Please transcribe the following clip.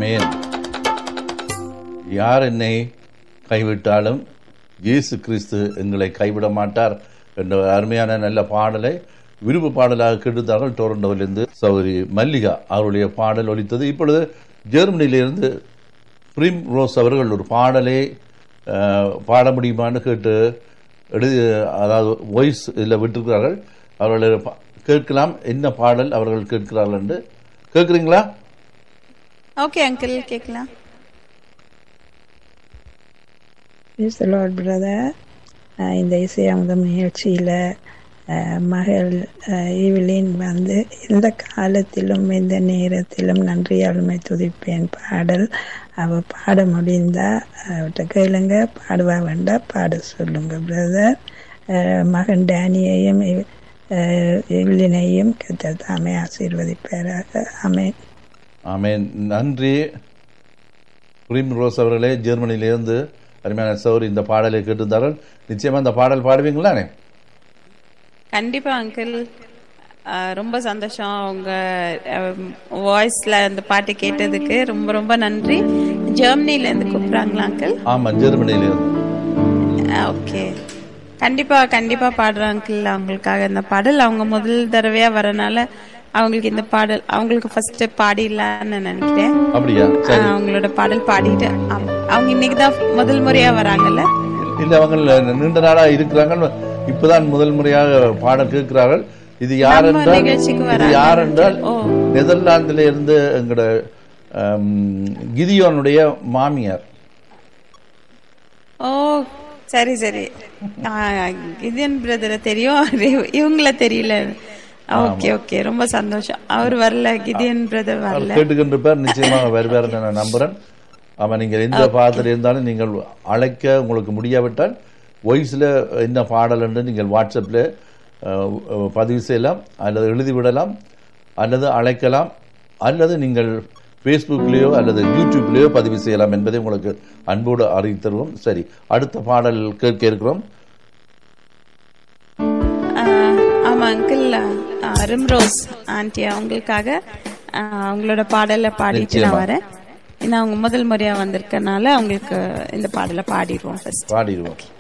ஆமென் யார் என்னை கைவிட்டாலும் இயேசு கிறிஸ்து எங்களை கைவிட மாட்டார் என்ற அருமையான நல்ல பாடலை விருப்பு பாடலாக கெடுத்தார்கள் டொரண்டோவிலிருந்து சௌரி மல்லிகா அவருடைய பாடல் ஒலித்தது இப்பொழுது ஜெர்மனியிலிருந்து பிரிம் ரோஸ் அவர்கள் ஒரு பாடலை அஹ், பாட முடியுமான்னு கேட்டு எழுதி அதாவது வாய்ஸ் இதில் விட்டிருக்கிறார்கள் அவர்கள் பா- கேட்கலாம் என்ன பாடல் அவர்கள் கேட்கிறார்கள் என்று கேட்குறீங்களா ஓகே அங்கிள் கேட்கலாம் Praise the Lord, brother. அஹ் இந்த இசையமுதம் நிகழ்ச்சியில் மகள் அஹ், ஈவிலின் வந்து எந்த காலத்திலும் எந்த நேரத்திலும் நன்றியாளுமை துதிப்பேன் பாடல் அவ பாட முடிந்தா அவட்ட கேளுங்க பாடுவா வேண்டா பாட சொல்லுங்க பிரதர் மகன் டேனியையும் இவ்- அஹ், ஈவிலினையும் கத்தர் தாமே ஆசீர்வதிப்பாராக ஆமென் ஆமென் நன்றி பிரிம் ரோஸ் அவர்களே ஜெர்மனியிலிருந்து அருமையான சௌரி இந்த பாடலை கேட்டிருந்தார்கள் நிச்சயமா இந்த பாடல் பாடுவீங்களானே கண்டிப்பா அங்கிள் ரொம்ப சந்தோஷம் உங்க வாய்ஸ்ல அந்த பாட்டு கேட்டதுக்கு ரொம்ப ரொம்ப நன்றி ஜெர்மனில இருந்து கூப்பிடுறாங்களா அங்கிள் ஆமா ஜெர்மனியிலிருந்து ஓகே கண்டிப்பா கண்டிப்பா பாடுறேன் அங்கிள் அவங்களுக்காக இந்த பாடல் அவங்க முதல் தடவையா வரனால அவங்களுக்கு இந்த பாடல் அவங்களுக்கு ஃபர்ஸ்ட் பாடிடலான்னு நினைக்கிறேன் அப்படியா ஆ, சரி அவங்களோட பாடல் பாடிட்டு ஆமா. அவங்க இன்னைக்கு தான் முதல் முறையா வராங்கல்ல இல்ல அவங்க நீண்ட நாளா இருக்கிறாங்க இப்பதான் முதல் முறையாக பாடல் கேட்கிறார்கள் இது யார் நம்ம என்றால் நிகழ்ச்சிக்கு இது வராங்க. யார் என்றால் ஓ. நெதர்லாந்தில இருந்து எங்களோட ஆம், கிதியோனுடைய மாமியார் ஓ சரி சரி ஆ, கிதியன் பிரதரை தெரியும் இவ- இவங்கள தெரியல ஓகே ஓகே ரொம்ப சந்தோஷம் அவர் வரல கிதியன் பிரதர் அவர் வரல கேட்டுக்கின்றிருப்பார் நிச்சயமாக வருவார் நான் நம்புறேன் அவன் நீங்கள் எந்த பாதத்தில் இருந்தாலும் நீங்கள் அழைக்க உங்களுக்கு முடியாவிட்டால் வாய்ஸில் என்ன பாடல் என்று நீங்கள் வாட்ஸ்அப்பில் பதிவு செய்யலாம் அல்லது எழுதிவிடலாம் அல்லது அழைக்கலாம் அல்லது நீங்கள் ஃபேஸ்புக்லேயோ அல்லது யூடியூப்லேயோ பதிவு செய்யலாம் என்பதை உங்களுக்கு அன்போடு அறிவித்தருவோம் சரி அடுத்த பாடல் கேட்க இருக்கிறோம் ஆ, ஆமா அங்கிள் ரிம்ரோஸ் ஆண்டி அவங்களுக்காக ஆ, அவங்களோட பாடலை பாடிட்டு நான் நிச்சயமா. வரேன் ஏன்னா அவங்க முதல் முறையா வந்திருக்கனால அவங்களுக்கு இந்த பாடலை பாடிடுவோம் ஃபர்ஸ்ட் பாடிடுவோம்